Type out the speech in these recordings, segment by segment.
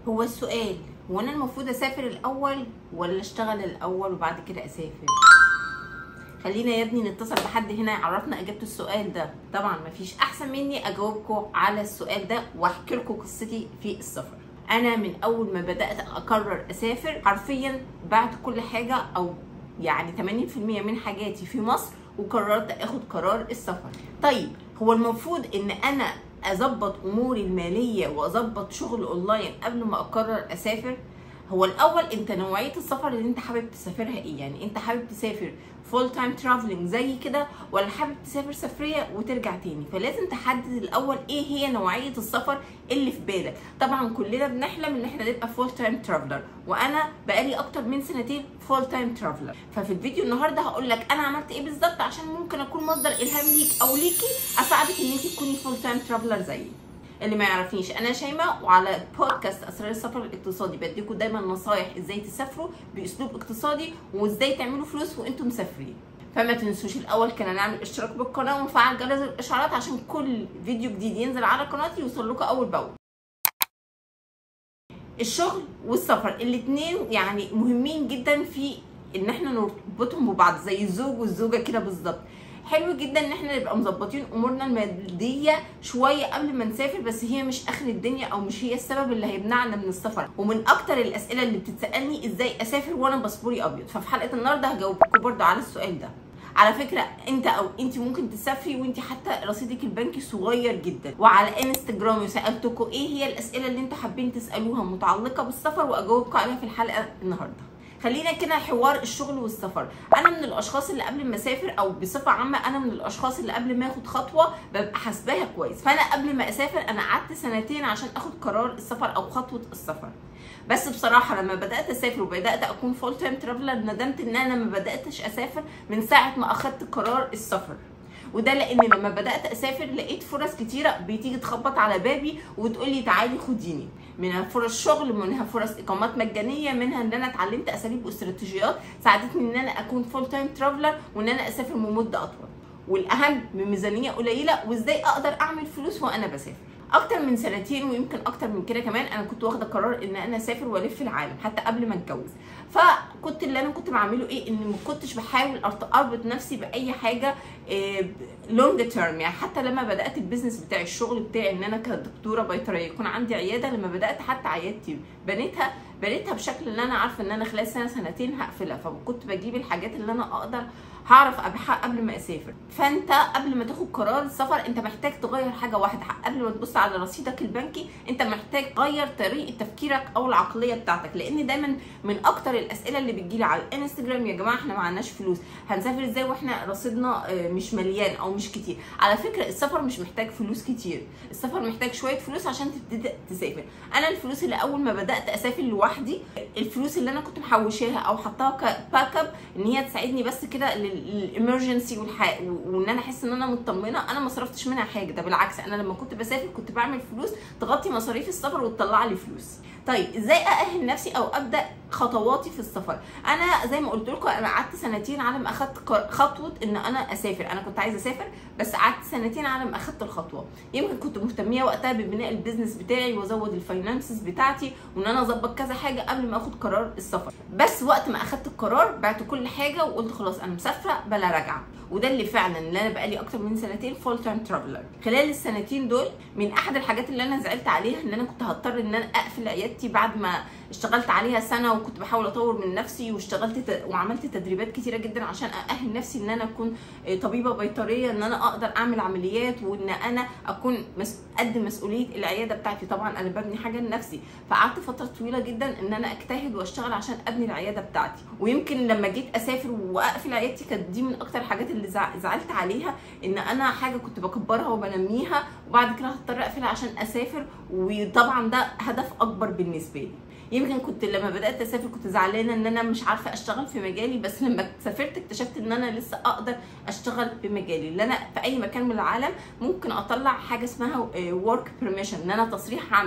هو السؤال هو انا المفروض اسافر الاول ولا اشتغل الاول وبعد كده اسافر خلينا يا ابني نتصل بحد هنا يعرفنا اجابه السؤال ده طبعا مفيش احسن مني اجاوبكم على السؤال ده واحكي لكم قصتي في السفر انا من اول ما بدات اقرر اسافر حرفيا بعد كل حاجه او يعني 80% من حاجاتي في مصر وقررت اخد قرار السفر طيب هو المفروض ان انا اظبط اموري الماليه واظبط شغل اونلاين قبل ما اقرر اسافر هو الاول انت نوعيه السفر اللي انت حابب تسافرها ايه يعني انت حابب تسافر فول تايم ترافلنج زي كده ولا حابب تسافر سفريه وترجع تاني فلازم تحدد الاول ايه هي نوعيه السفر اللي في بالك طبعا كلنا بنحلم ان احنا نبقى فول تايم ترافلر وانا بقالي اكتر من سنتين فول تايم ترافلر ففي الفيديو النهارده هقول لك انا عملت ايه بالظبط عشان ممكن اكون مصدر الهام ليك او ليكي اساعدك ان انت تكوني فول تايم ترافلر زيي اللي ما يعرفنيش انا شيماء وعلى بودكاست اسرار السفر الاقتصادي بديكم دايما نصايح ازاي تسافروا باسلوب اقتصادي وازاي تعملوا فلوس وانتم مسافرين فما تنسوش الاول كان نعمل اشتراك بالقناه ونفعل جرس الاشعارات عشان كل فيديو جديد ينزل على قناتي يوصل لكم اول باول الشغل والسفر الاثنين يعني مهمين جدا في ان احنا نربطهم ببعض زي الزوج والزوجه كده بالظبط حلو جدا ان احنا نبقى مظبطين امورنا الماديه شويه قبل ما نسافر بس هي مش اخر الدنيا او مش هي السبب اللي هيمنعنا من السفر ومن اكتر الاسئله اللي بتتسالني ازاي اسافر وانا باسبوري ابيض ففي حلقه النهارده هجاوبكم برده على السؤال ده على فكره انت او انت ممكن تسافري وانت حتى رصيدك البنكي صغير جدا وعلى انستجرام سالتكم ايه هي الاسئله اللي انتوا حابين تسالوها متعلقه بالسفر واجاوبكم عليها في الحلقه النهارده خلينا كده حوار الشغل والسفر انا من الاشخاص اللي قبل ما اسافر او بصفه عامه انا من الاشخاص اللي قبل ما اخد خطوه ببقى حاسباها كويس فانا قبل ما اسافر انا قعدت سنتين عشان اخد قرار السفر او خطوه السفر بس بصراحه لما بدات اسافر وبدات اكون فول تايم ترافلر ندمت ان انا ما بداتش اسافر من ساعه ما اخدت قرار السفر وده لان لما بدات اسافر لقيت فرص كتيره بتيجي تخبط على بابي وتقول لي تعالي خديني منها فرص شغل منها فرص اقامات مجانيه منها ان انا اتعلمت اساليب واستراتيجيات ساعدتني ان انا اكون فول تايم ترافلر وان انا اسافر بمده اطول والاهم من ميزانيه قليله وازاي اقدر اعمل فلوس وانا بسافر اكتر من سنتين ويمكن اكتر من كده كمان انا كنت واخده قرار ان انا اسافر والف العالم حتى قبل ما اتجوز فكنت اللي انا كنت بعمله ايه ان ما كنتش بحاول اربط نفسي باي حاجه لونج تيرم يعني حتى لما بدات البيزنس بتاعي الشغل بتاعي ان انا كدكتوره بيطريه يكون عندي عياده لما بدات حتى عيادتي بنيتها بنيتها بشكل ان انا عارفه ان انا خلال سنه سنتين هقفلها فكنت بجيب الحاجات اللي انا اقدر هعرف ابيعها قبل ما اسافر فانت قبل ما تاخد قرار السفر انت محتاج تغير حاجه واحده قبل ما تبص على رصيدك البنكي انت محتاج تغير طريقه تفكيرك او العقليه بتاعتك لان دايما من اكتر الاسئله اللي بتجيلي على الانستجرام يا جماعه احنا ما عندناش فلوس هنسافر ازاي واحنا رصيدنا مش مليان او مش كتير على فكره السفر مش محتاج فلوس كتير السفر محتاج شويه فلوس عشان تبتدي تسافر انا الفلوس اللي اول ما بدات اسافر لوحدي الفلوس اللي انا كنت محوشاها او حطاها كباك اب ان هي تساعدني بس كده الامرجنسي والح... وان انا احس ان انا مطمنه انا ما صرفتش منها حاجه ده بالعكس انا لما كنت بسافر كنت بعمل فلوس تغطي مصاريف السفر وتطلع لي فلوس طيب ازاي ااهل نفسي او ابدا خطواتي في السفر انا زي ما قلت لكم انا قعدت سنتين على ما اخدت خطوه ان انا اسافر انا كنت عايزه اسافر بس قعدت سنتين على ما اخدت الخطوه يمكن كنت مهتميه وقتها ببناء البيزنس بتاعي وازود الفاينانسز بتاعتي وان انا اظبط كذا حاجه قبل ما اخد قرار السفر بس وقت ما اخدت القرار بعت كل حاجه وقلت خلاص انا مسافره بلا رجعه وده اللي فعلا اللي انا بقالي اكتر من سنتين فول تايم ترافلر خلال السنتين دول من احد الحاجات اللي انا زعلت عليها ان انا كنت هضطر ان انا اقفل عيادتي بعد ما اشتغلت عليها سنه وكنت بحاول اطور من نفسي واشتغلت ت... وعملت تدريبات كتيره جدا عشان ااهل نفسي ان انا اكون طبيبه بيطريه ان انا اقدر اعمل عمليات وان انا اكون مس... قد مسؤوليه العياده بتاعتي طبعا انا ببني حاجه لنفسي فقعدت فتره طويله جدا ان انا اجتهد واشتغل عشان ابني العياده بتاعتي ويمكن لما جيت اسافر واقفل عيادتي كانت دي من اكتر الحاجات اللي زعلت عليها ان انا حاجه كنت بكبرها وبنميها وبعد كده هضطر اقفلها عشان اسافر وطبعا ده هدف اكبر بالنسبه لي يمكن كنت لما بدات اسافر كنت زعلانه ان انا مش عارفه اشتغل في مجالي بس لما سافرت اكتشفت ان انا لسه اقدر اشتغل بمجالي اللي انا في اي مكان من العالم ممكن اطلع حاجه اسمها ورك بيرميشن ان انا تصريح عمل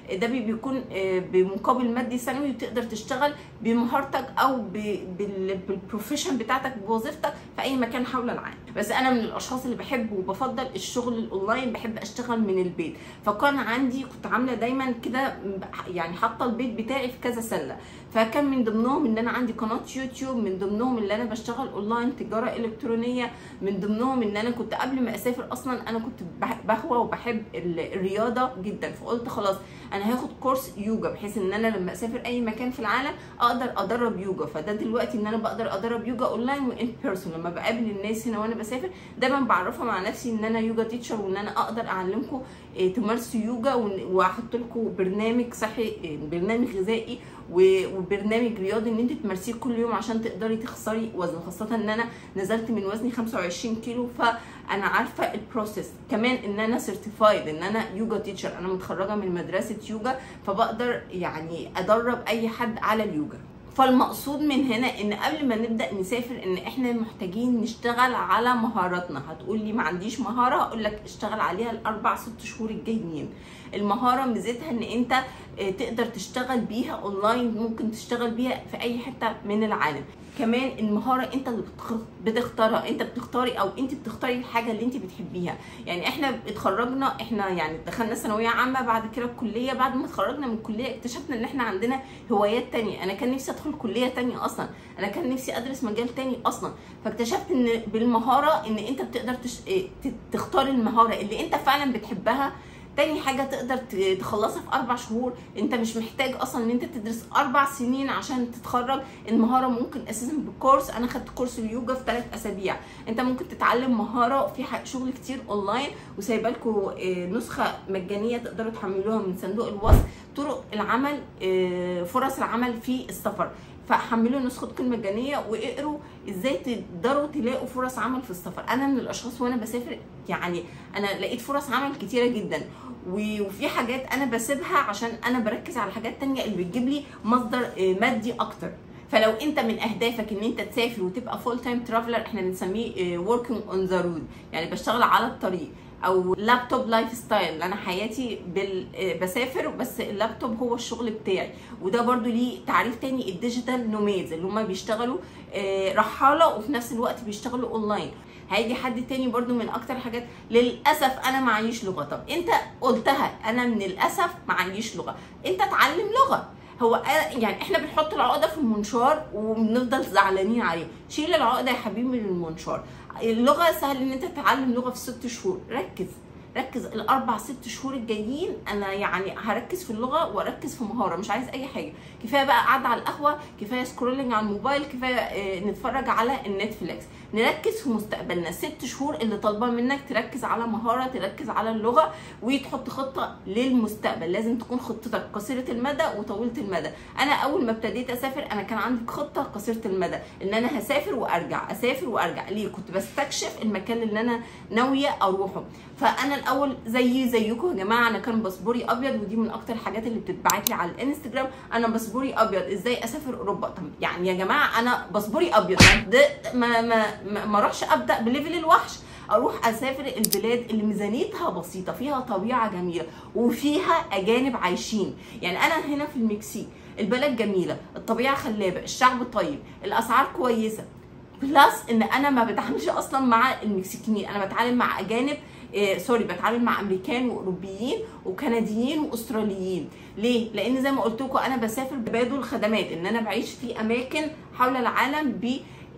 ده بي- بيكون آه، بمقابل مادي سنوي وتقدر تشتغل بمهارتك او ب- بال- بالبروفيشن بتاعتك بوظيفتك في اي مكان حول العالم بس انا من الاشخاص اللي بحب وبفضل الشغل الاونلاين بحب اشتغل من البيت فكان عندي كنت عامله دايما كده يعني حاطه البيت بتاعي في كذا سله فكان من ضمنهم ان انا عندي قناه يوتيوب من ضمنهم ان انا بشتغل اونلاين تجاره الكترونيه من ضمنهم ان انا كنت قبل ما اسافر اصلا انا كنت بح- بهوى وبحب ال- الرياضه جدا فقلت خلاص انا هاخد كورس يوجا بحيث ان انا لما اسافر اي مكان في العالم اقدر ادرب يوجا فده دلوقتي ان انا بقدر ادرب يوجا اونلاين وان بيرسون لما بقابل الناس هنا وانا بسافر دايما بعرفها مع نفسي ان انا يوجا تيتشر وان انا اقدر اعلمكم إيه، تمارسوا يوجا ون- واحط لكم برنامج صحي إيه، برنامج غذائي و- وبرنامج رياضي ان انت تمارسيه كل يوم عشان تقدري تخسري وزن خاصه ان انا نزلت من وزني 25 كيلو فانا عارفه البروسيس كمان ان انا سيرتيفايد ان انا يوجا تيتشر انا متخرجه من مدرسه يوجا فبقدر يعني ادرب اي حد على اليوجا فالمقصود من هنا ان قبل ما نبدا نسافر ان احنا محتاجين نشتغل على مهاراتنا هتقول لي ما عنديش مهاره هقول لك اشتغل عليها الاربع ست شهور الجايين المهاره ميزتها ان انت آه، تقدر تشتغل بيها اونلاين ممكن تشتغل بيها في اي حته من العالم كمان المهاره انت اللي بتخ- بتختارها انت بتختاري او انت بتختاري الحاجه اللي انت بتحبيها يعني احنا اتخرجنا احنا يعني دخلنا ثانويه عامه بعد كده الكليه بعد ما اتخرجنا من الكليه اكتشفنا ان احنا عندنا هوايات تانية انا كان نفسي ادخل كليه تانية اصلا انا كان نفسي ادرس مجال تاني اصلا فاكتشفت ان بالمهاره ان انت بتقدر تش... اه ت- تختار المهاره اللي انت فعلا بتحبها تاني حاجة تقدر ت- تخلصها في أربع شهور أنت مش محتاج أصلا إن أنت تدرس أربع سنين عشان تتخرج المهارة ممكن أساسا بكورس أنا خدت كورس اليوجا في ثلاث أسابيع أنت ممكن تتعلم مهارة في ح- شغل كتير أونلاين وسايبه لكم نسخة مجانية تقدروا تحملوها من صندوق الوصف طرق العمل آه، فرص العمل في السفر فحملوا نسختكم المجانيه واقروا ازاي تقدروا تلاقوا فرص عمل في السفر انا من الاشخاص وانا بسافر يعني انا لقيت فرص عمل كتيره جدا و- وفي حاجات انا بسيبها عشان انا بركز على حاجات تانية اللي بتجيب لي مصدر آه، مادي اكتر فلو انت من اهدافك ان انت تسافر وتبقى فول تايم ترافلر احنا بنسميه وركينج اون ذا رود يعني بشتغل على الطريق او لابتوب لايف ستايل انا حياتي بال... آه، بسافر بس اللابتوب هو الشغل بتاعي وده برضو ليه تعريف تاني الديجيتال نوميدز اللي هم بيشتغلوا آه، رحاله وفي نفس الوقت بيشتغلوا اونلاين هيجي حد تاني برضو من اكتر حاجات للاسف انا معيش لغه طب انت قلتها انا من الاسف معيش لغه انت اتعلم لغه هو أنا- يعني احنا بنحط العقده في المنشار وبنفضل زعلانين عليه شيل العقده يا حبيبي من المنشار اللغه سهل ان انت تتعلم لغه في ست شهور ركز ركز الاربع ست شهور الجايين انا يعني هركز في اللغه واركز في مهاره مش عايز اي حاجه كفايه بقى قعده على القهوه كفايه سكرولنج على الموبايل كفايه آه، نتفرج على النتفليكس نركز في مستقبلنا ست شهور اللي طالبه منك تركز على مهاره تركز على اللغه وتحط خطه للمستقبل لازم تكون خطتك قصيره المدى وطويله المدى انا اول ما ابتديت اسافر انا كان عندي خطه قصيره المدى ان انا هسافر وارجع اسافر وارجع ليه كنت بستكشف المكان اللي انا ناويه اروحه فانا الاول زي زيكم يا جماعه انا كان باسبوري ابيض ودي من اكتر الحاجات اللي بتتبعت لي على الانستجرام انا باسبوري ابيض ازاي اسافر اوروبا طب يعني يا جماعه انا باسبوري ابيض ده ما ما ما, ما اروحش ابدا بليفل الوحش اروح اسافر البلاد اللي ميزانيتها بسيطه فيها طبيعه جميله وفيها اجانب عايشين يعني انا هنا في المكسيك البلد جميله الطبيعه خلابه الشعب طيب الاسعار كويسه بلس ان انا ما بتعاملش اصلا مع المكسيكيين انا بتعامل مع اجانب إيه سوري بتعامل مع امريكان واوروبيين وكنديين واستراليين ليه لان زي ما قلت لكم انا بسافر ببادل خدمات ان انا بعيش في اماكن حول العالم ب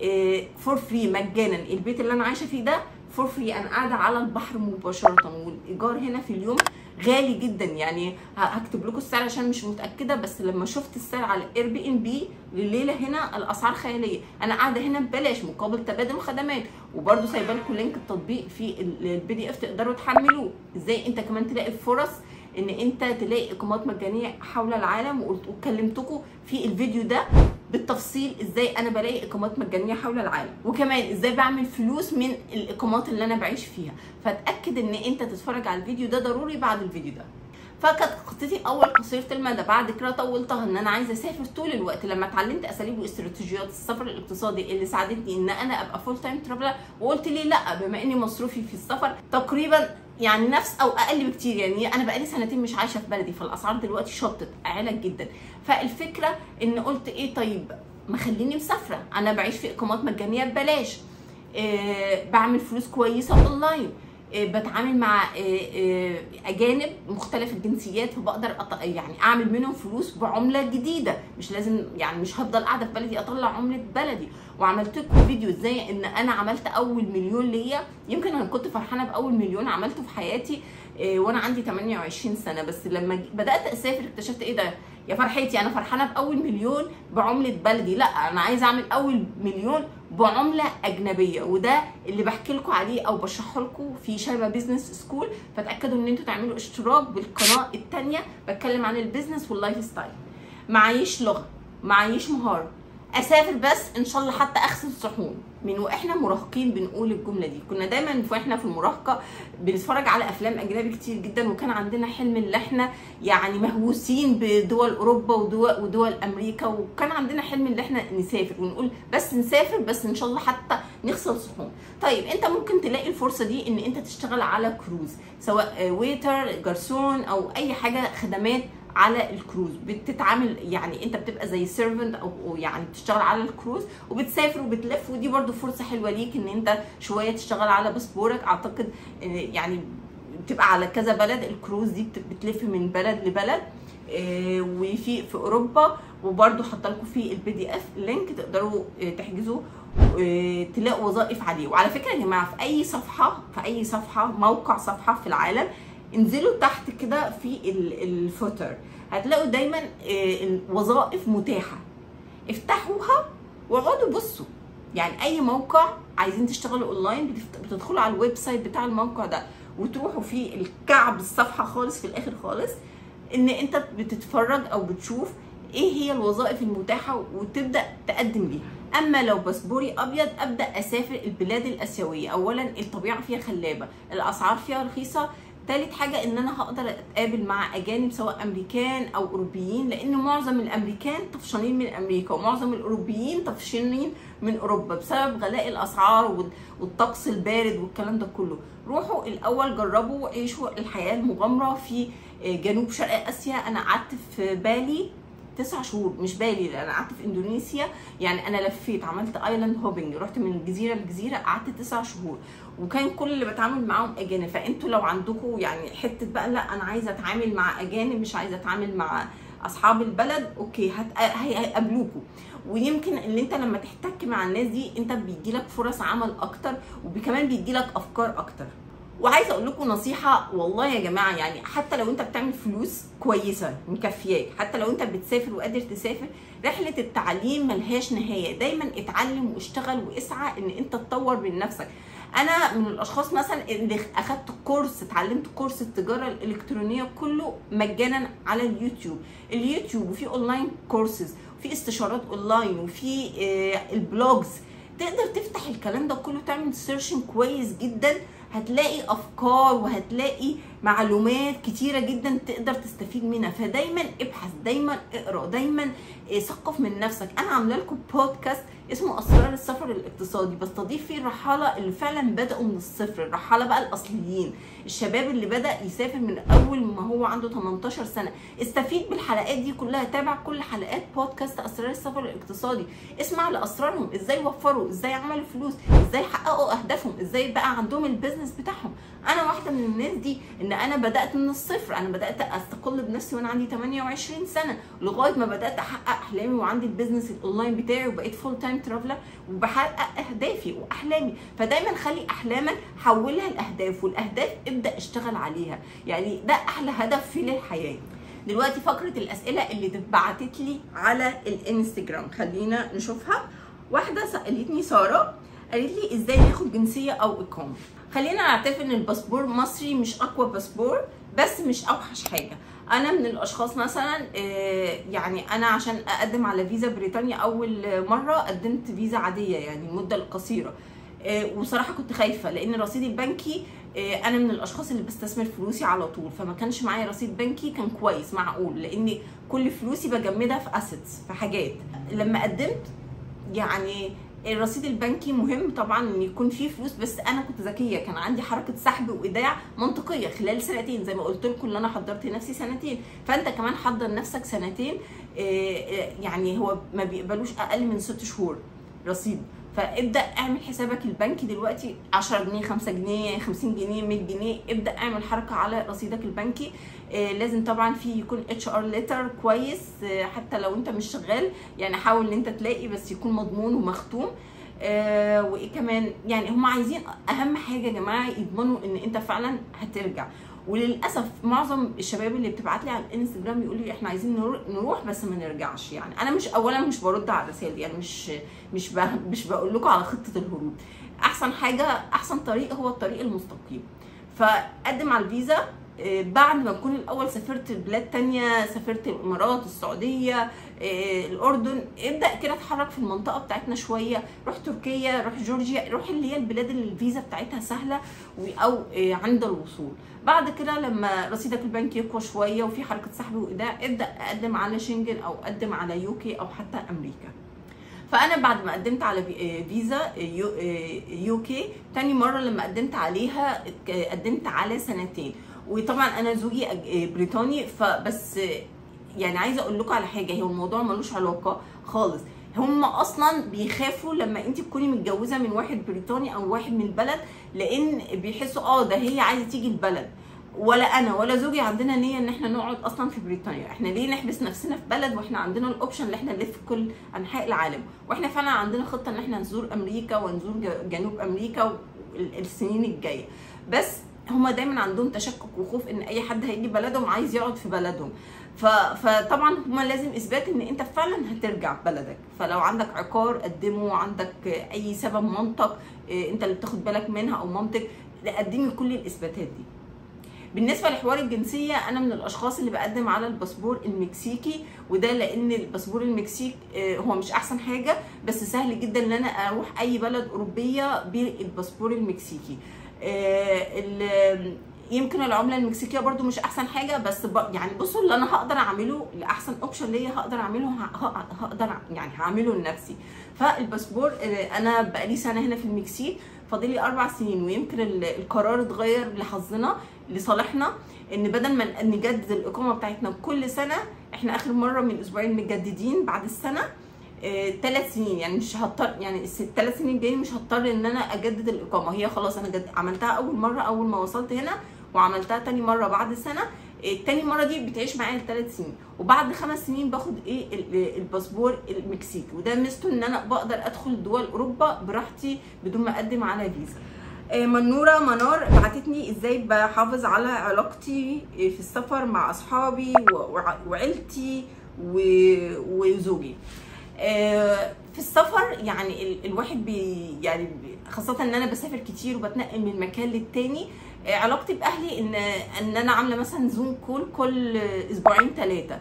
فور فري مجانا البيت اللي انا عايشه فيه ده فور فري انا قاعده على البحر مباشره والايجار هنا في اليوم غالي جدا يعني ه- هكتب لكم السعر عشان مش متاكده بس لما شفت السعر على اير بي ان بي لليله هنا الاسعار خياليه انا قاعده هنا ببلاش مقابل تبادل خدمات وبرده سايبه لكم لينك التطبيق في البي دي اف تقدروا تحملوه ازاي انت كمان تلاقي فرص ان انت تلاقي اقامات مجانيه حول العالم وقلت وكلمتكم في الفيديو ده بالتفصيل ازاي انا بلاقي اقامات مجانيه حول العالم وكمان ازاي بعمل فلوس من الاقامات اللي انا بعيش فيها فاتاكد ان انت تتفرج على الفيديو ده ضروري بعد الفيديو ده فكانت خطتي الاول قصيره المدى بعد كده طولتها ان انا عايزه اسافر طول الوقت لما اتعلمت اساليب واستراتيجيات السفر الاقتصادي اللي ساعدتني ان انا ابقى فول تايم ترافلر وقلت ليه لا بما اني مصروفي في السفر تقريبا يعني نفس او اقل بكتير يعني انا بقالي سنتين مش عايشه في بلدي فالاسعار دلوقتي شطت اعلى جدا فالفكره ان قلت ايه طيب ما خليني مسافره انا بعيش في اقامات مجانيه ببلاش آه بعمل فلوس كويسه اونلاين آه بتعامل مع آه آه اجانب مختلف الجنسيات فبقدر أط... يعني اعمل منهم فلوس بعمله جديده مش لازم يعني مش هفضل قاعده في بلدي اطلع عمله بلدي وعملت لكم فيديو ازاي ان انا عملت اول مليون ليا يمكن انا كنت فرحانه باول مليون عملته في حياتي وانا عندي 28 سنه بس لما بدات اسافر اكتشفت ايه ده يا فرحتي انا فرحانه باول مليون بعمله بلدي لا انا عايزه اعمل اول مليون بعمله اجنبيه وده اللي بحكي لكم عليه او بشرحه لكم في شبه بيزنس سكول فتاكدوا ان انتوا تعملوا اشتراك بالقناه الثانيه بتكلم عن البيزنس واللايف ستايل معيش لغه معيش مهاره اسافر بس ان شاء الله حتى اغسل صحون من واحنا مراهقين بنقول الجمله دي كنا دايما واحنا في المراهقه بنتفرج على افلام اجنبي كتير جدا وكان عندنا حلم ان احنا يعني مهووسين بدول اوروبا ودول ودول امريكا وكان عندنا حلم ان احنا نسافر ونقول بس نسافر بس ان شاء الله حتى نغسل صحون طيب انت ممكن تلاقي الفرصه دي ان انت تشتغل على كروز سواء ويتر جرسون او اي حاجه خدمات على الكروز بتتعامل يعني انت بتبقى زي سيرفنت او يعني بتشتغل على الكروز وبتسافر وبتلف ودي برضو فرصه حلوه ليك ان انت شويه تشتغل على باسبورك اعتقد يعني بتبقى على كذا بلد الكروز دي بتلف من بلد لبلد وفي في اوروبا وبرده حاطه لكم في البي دي اف لينك تقدروا تحجزوا تلاقوا وظائف عليه وعلى فكره يا جماعه في اي صفحه في اي صفحه موقع صفحه في العالم انزلوا تحت كده في الفوتر هتلاقوا دايما الوظائف متاحه افتحوها واقعدوا بصوا يعني اي موقع عايزين تشتغلوا اونلاين بتدخلوا على الويب سايت بتاع الموقع ده وتروحوا في الكعب الصفحه خالص في الاخر خالص ان انت بتتفرج او بتشوف ايه هي الوظائف المتاحه وتبدا تقدم ليها اما لو باسبوري ابيض ابدا اسافر البلاد الاسيويه اولا الطبيعه فيها خلابه الاسعار فيها رخيصه تالت حاجة ان انا هقدر اتقابل مع اجانب سواء امريكان او اوروبيين لان معظم الامريكان طفشانين من امريكا ومعظم الاوروبيين طفشانين من اوروبا بسبب غلاء الاسعار والطقس البارد والكلام ده كله روحوا الاول جربوا عيشوا الحياة المغامرة في جنوب شرق اسيا انا قعدت في بالي تسع شهور مش بالي انا قعدت في اندونيسيا يعني انا لفيت عملت ايلاند هوبنج رحت من جزيره لجزيره قعدت تسع شهور وكان كل اللي بتعامل معاهم اجانب فانتوا لو عندكم يعني حته بقى لا انا عايزه اتعامل مع اجانب مش عايزه اتعامل مع اصحاب البلد اوكي هت... هيقابلوكوا ويمكن ان انت لما تحتك مع الناس دي انت بيجيلك فرص عمل اكتر وكمان بيجيلك افكار اكتر وعايزه اقول لكم نصيحه والله يا جماعه يعني حتى لو انت بتعمل فلوس كويسه مكفياك حتى لو انت بتسافر وقادر تسافر رحله التعليم ملهاش نهايه دايما اتعلم واشتغل واسعى ان انت تطور من نفسك انا من الاشخاص مثلا اللي اخدت كورس اتعلمت كورس التجاره الالكترونيه كله مجانا على اليوتيوب اليوتيوب وفي اونلاين كورسز وفي استشارات اونلاين وفي آه البلوجز تقدر تفتح الكلام ده كله تعمل سيرشن كويس جدا هتلاقي افكار وهتلاقي معلومات كتيره جدا تقدر تستفيد منها فدايما ابحث دايما اقرا دايما ثقف من نفسك انا عامله لكم بودكاست اسمه اسرار السفر الاقتصادي بستضيف فيه الرحاله اللي فعلا بداوا من الصفر الرحاله بقى الاصليين الشباب اللي بدا يسافر من اول ما هو عنده 18 سنه استفيد بالحلقات دي كلها تابع كل حلقات بودكاست اسرار السفر الاقتصادي اسمع لاسرارهم ازاي وفروا ازاي عملوا فلوس ازاي حققوا اهدافهم ازاي بقى عندهم البيزنس بتاعهم انا واحده من الناس دي ان انا بدات من الصفر انا بدات استقل بنفسي وانا عندي 28 سنه لغايه ما بدات احقق احلامي وعندي البيزنس الاونلاين بتاعي وبقيت فول تايم ترافلر وبحقق اهدافي واحلامي فدايما خلي احلامك حولها لاهداف والاهداف ابدا اشتغل عليها يعني ده احلى هدف في للحياه دلوقتي فقره الاسئله اللي اتبعتت لي على الانستجرام خلينا نشوفها واحده سالتني ساره قالت لي ازاي ناخد جنسيه او اقامه خلينا نعترف ان الباسبور المصري مش اقوى باسبور بس مش اوحش حاجه انا من الاشخاص مثلا يعني انا عشان اقدم على فيزا بريطانيا اول مره قدمت فيزا عاديه يعني المده القصيره وصراحه كنت خايفه لان رصيدي البنكي انا من الاشخاص اللي بستثمر فلوسي على طول فما كانش معايا رصيد بنكي كان كويس معقول لان كل فلوسي بجمدها في اسيتس في حاجات لما قدمت يعني الرصيد البنكي مهم طبعا ان يكون فيه فلوس بس انا كنت ذكيه كان عندي حركه سحب وايداع منطقيه خلال سنتين زي ما قلت لكم ان انا حضرت نفسي سنتين فانت كمان حضر نفسك سنتين آه، آه، يعني هو ما بيقبلوش اقل من ست شهور رصيد فابدا اعمل حسابك البنكي دلوقتي 10 جنيه 5 جنيه 50 جنيه 100 جنيه ابدا اعمل حركه على رصيدك البنكي آه، لازم طبعا في يكون اتش ار ليتر كويس آه، حتى لو انت مش شغال يعني حاول ان انت تلاقي بس يكون مضمون ومختوم آه وايه كمان يعني هم عايزين اهم حاجه يا جماعه يضمنوا ان انت فعلا هترجع وللاسف معظم الشباب اللي بتبعت لي على الانستجرام يقول لي احنا عايزين نرو- نروح بس ما نرجعش يعني انا مش اولا مش برد على الرسائل دي يعني مش مش ب... مش بقول لكم على خطه الهروب احسن حاجه احسن طريق هو الطريق المستقيم فقدم على الفيزا آه، بعد ما تكون الاول سافرت بلاد تانية سافرت الامارات السعوديه آه، الاردن ابدا كده اتحرك في المنطقه بتاعتنا شويه روح تركيا روح جورجيا روح اللي هي البلاد اللي الفيزا بتاعتها سهله و- او آه، عند الوصول بعد كده لما رصيدك البنكي يقوى شويه وفي حركه سحب وايداع ابدا اقدم على شنجن او اقدم على يوكي او حتى امريكا فانا بعد ما قدمت على في- آه، فيزا آه، يو آه، يوكي تاني مره لما قدمت عليها ات- قدمت على سنتين وطبعا انا زوجي أج- آه، بريطاني فبس آه، يعني عايزه اقول لكم على حاجه هو الموضوع ملوش علاقه خالص هم اصلا بيخافوا لما انت تكوني متجوزه من واحد بريطاني او واحد من البلد لان بيحسوا اه ده هي عايزه تيجي البلد ولا انا ولا زوجي عندنا نيه ان احنا نقعد اصلا في بريطانيا احنا ليه نحبس نفسنا في بلد واحنا عندنا الاوبشن ان احنا نلف في كل انحاء العالم واحنا فعلا عندنا خطه ان احنا نزور امريكا ونزور ج- جنوب امريكا ال- السنين الجايه بس هما دايما عندهم تشكك وخوف ان اي حد هيجي بلدهم عايز يقعد في بلدهم ف... فطبعا هما لازم اثبات ان انت فعلا هترجع بلدك فلو عندك عقار قدمه عندك اي سبب منطق إيه، انت اللي بتاخد بالك منها او مامتك قدمي كل الاثباتات دي بالنسبه لحوار الجنسيه انا من الاشخاص اللي بقدم على الباسبور المكسيكي وده لان الباسبور المكسيك آه، هو مش احسن حاجه بس سهل جدا ان انا اروح اي بلد اوروبيه بالباسبور المكسيكي آه، ال- يمكن العمله المكسيكيه برضو مش احسن حاجه بس ب... يعني بصوا اللي انا هقدر اعمله لاحسن اوبشن ليا هقدر اعمله ه- ه- هقدر يعني هعمله لنفسي فالباسبور آه، انا بقالي سنه هنا في المكسيك فاضلي اربع سنين ويمكن ال- القرار اتغير لحظنا لصالحنا ان بدل ما نجدد الاقامه بتاعتنا كل سنه احنا اخر مره من اسبوعين مجددين بعد السنه ثلاث سنين يعني مش هضطر يعني الثلاث سنين الجايين مش هضطر ان انا اجدد الاقامه هي خلاص انا جد عملتها اول مره اول ما وصلت هنا وعملتها تاني مره بعد سنه التاني مره دي بتعيش معايا الثلاث سنين وبعد خمس سنين باخد ايه ال- الباسبور المكسيكي وده ميزته ان انا بقدر ادخل دول اوروبا براحتي بدون ما اقدم على فيزا آه، منوره منار بعتتني ازاي بحافظ على علاقتي في السفر مع اصحابي و- وع- وعيلتي و- وزوجي آه، في السفر يعني ال- الواحد بي يعني بي- خاصة ان انا بسافر كتير وبتنقل من مكان للتاني آه، علاقتي باهلي ان ان انا عامله مثلا زوم كول كل اسبوعين ثلاثة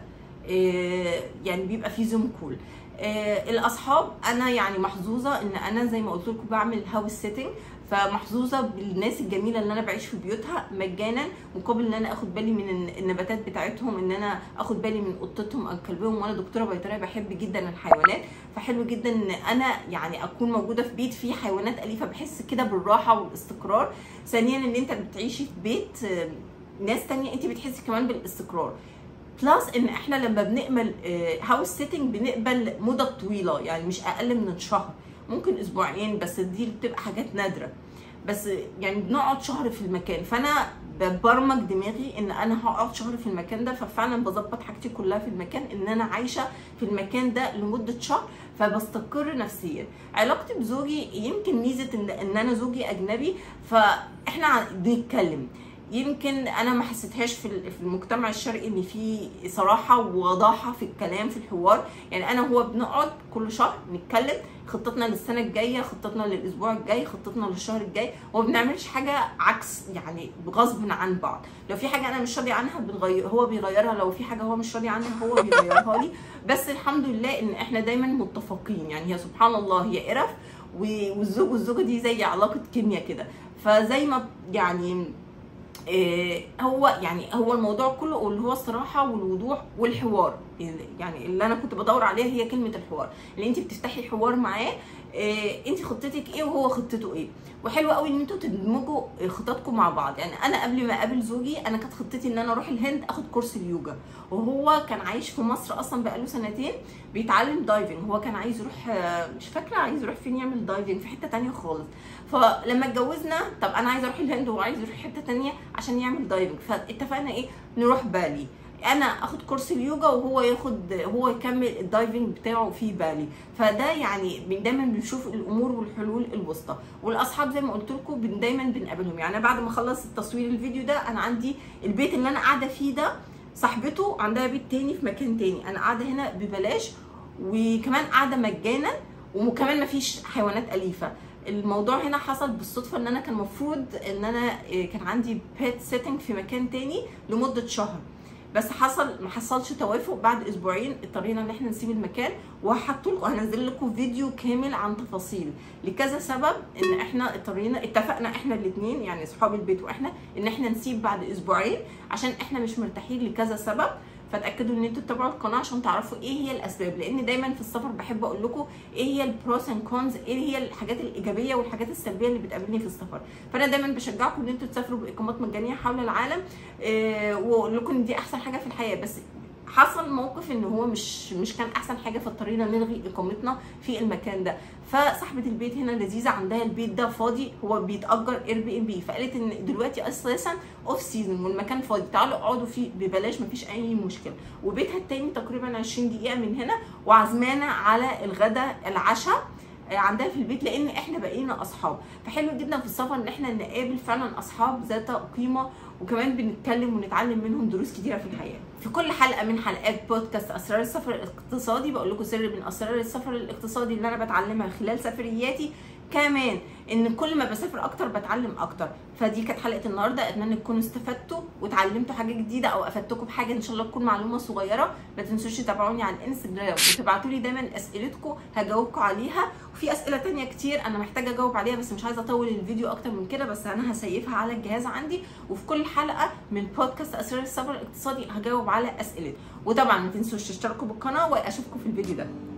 يعني بيبقى في زوم كول آه، الاصحاب انا يعني محظوظه ان انا زي ما قلت لكم بعمل هاوس سيتنج فمحظوظه بالناس الجميله اللي انا بعيش في بيوتها مجانا مقابل ان انا اخد بالي من الن- النباتات بتاعتهم ان انا اخد بالي من قطتهم او كلبهم وانا دكتوره بيطريه بحب جدا الحيوانات فحلو جدا ان انا يعني اكون موجوده في بيت فيه حيوانات اليفه بحس كده بالراحه والاستقرار ثانيا ان انت بتعيشي في بيت آه، ناس تانية انت بتحسي كمان بالاستقرار بلس ان احنا لما بنقبل هاوس سيتنج بنقبل مدة طويلة يعني مش اقل من شهر ممكن اسبوعين بس دي بتبقى حاجات نادرة بس يعني بنقعد شهر في المكان فانا ببرمج دماغي ان انا هقعد شهر في المكان ده ففعلا بظبط حاجتي كلها في المكان ان انا عايشه في المكان ده لمده شهر فبستقر نفسيا علاقتي بزوجي يمكن ميزه ان, إن انا زوجي اجنبي فاحنا ع- بنتكلم يمكن انا ما حسيتهاش في ال- في المجتمع الشرقي ان في صراحه ووضاحه في الكلام في الحوار يعني انا وهو بنقعد كل شهر نتكلم خطتنا للسنه الجايه خطتنا للاسبوع الجاي خطتنا للشهر الجاي وما بنعملش حاجه عكس يعني غصب عن بعض لو في حاجه انا مش راضي عنها بنغير هو بيغيرها لو في حاجه هو مش راضي عنها هو بيغيرها لي بس الحمد لله ان احنا دايما متفقين يعني هي سبحان الله هي قرف و- والزوج والزوجه دي زي علاقه كيمياء كده فزي ما يعني إيه، هو يعني هو الموضوع كله اللي هو الصراحه والوضوح والحوار يعني اللي انا كنت بدور عليها هي كلمه الحوار اللي انت بتفتحي حوار معاه إيه انت خطتك ايه وهو خطته ايه وحلو قوي ان انتوا تدمجوا خططكم مع بعض يعني انا قبل ما اقابل زوجي انا كانت خطتي ان انا اروح الهند اخد كورس اليوجا وهو كان عايش في مصر اصلا بقاله سنتين بيتعلم دايفنج هو كان عايز يروح مش فاكره عايز يروح فين يعمل دايفنج في حته تانية خالص فلما اتجوزنا طب انا عايزه اروح الهند وهو عايز يروح حته تانية عشان يعمل دايفنج فاتفقنا ايه نروح بالي انا اخد كورس اليوجا وهو ياخد هو يكمل الدايفنج بتاعه في بالي فده يعني دايما بنشوف الامور والحلول الوسطى والاصحاب زي ما قلت لكم دايما بنقابلهم يعني انا بعد ما اخلص التصوير الفيديو ده انا عندي البيت اللي انا قاعده فيه ده صاحبته عندها بيت تاني في مكان تاني انا قاعده هنا ببلاش وكمان قاعده مجانا وكمان مفيش حيوانات اليفه الموضوع هنا حصل بالصدفه ان انا كان المفروض ان انا كان عندي بيت سيتنج في مكان تاني لمده شهر بس حصل ما حصلش توافق بعد اسبوعين اضطرينا ان احنا نسيب المكان وهحط لكم هنزل لكم فيديو كامل عن تفاصيل لكذا سبب ان احنا اضطرينا اتفقنا احنا الاثنين يعني اصحاب البيت واحنا ان احنا نسيب بعد اسبوعين عشان احنا مش مرتاحين لكذا سبب فتاكدوا ان انتوا تتابعوا القناه عشان تعرفوا ايه هي الاسباب لان دايما في السفر بحب اقول لكم ايه هي البروس اند كونز ايه هي الحاجات الايجابيه والحاجات السلبيه اللي بتقابلني في السفر فانا دايما بشجعكم ان انتوا تسافروا باقامات مجانيه حول العالم إيه واقول لكم ان دي احسن حاجه في الحياه بس حصل موقف ان هو مش مش كان احسن حاجه فاضطرينا نلغي اقامتنا في المكان ده فصاحبه البيت هنا لذيذه عندها البيت ده فاضي هو بيتاجر اير بي ام بي فقالت ان دلوقتي اساسا اوف سيزون والمكان فاضي تعالوا اقعدوا فيه ببلاش مفيش اي مشكله وبيتها التاني تقريبا 20 دقيقه من هنا وعزمانه على الغداء العشاء عندها في البيت لان احنا بقينا اصحاب فحلو جدا في السفر ان احنا نقابل فعلا اصحاب ذات قيمه وكمان بنتكلم ونتعلم منهم دروس كتيره في الحياه في كل حلقه من حلقات بودكاست اسرار السفر الاقتصادي بقول لكم سر من اسرار السفر الاقتصادي اللي انا بتعلمها خلال سفرياتي كمان ان كل ما بسافر اكتر بتعلم اكتر فدي كانت حلقه النهارده اتمنى تكونوا استفدتوا وتعلمتوا حاجه جديده او افدتكم بحاجه ان شاء الله تكون معلومه صغيره ما تنسوش تتابعوني على الانستجرام وتبعتوا لي دايما اسئلتكم هجاوبكم عليها وفي اسئله تانية كتير انا محتاجه اجاوب عليها بس مش عايزه اطول الفيديو اكتر من كده بس انا هسيفها على الجهاز عندي وفي كل حلقه من بودكاست اسرار السفر الاقتصادي هجاوب على اسئلتكم وطبعا ما تنسوش تشتركوا بالقناه واشوفكم في الفيديو ده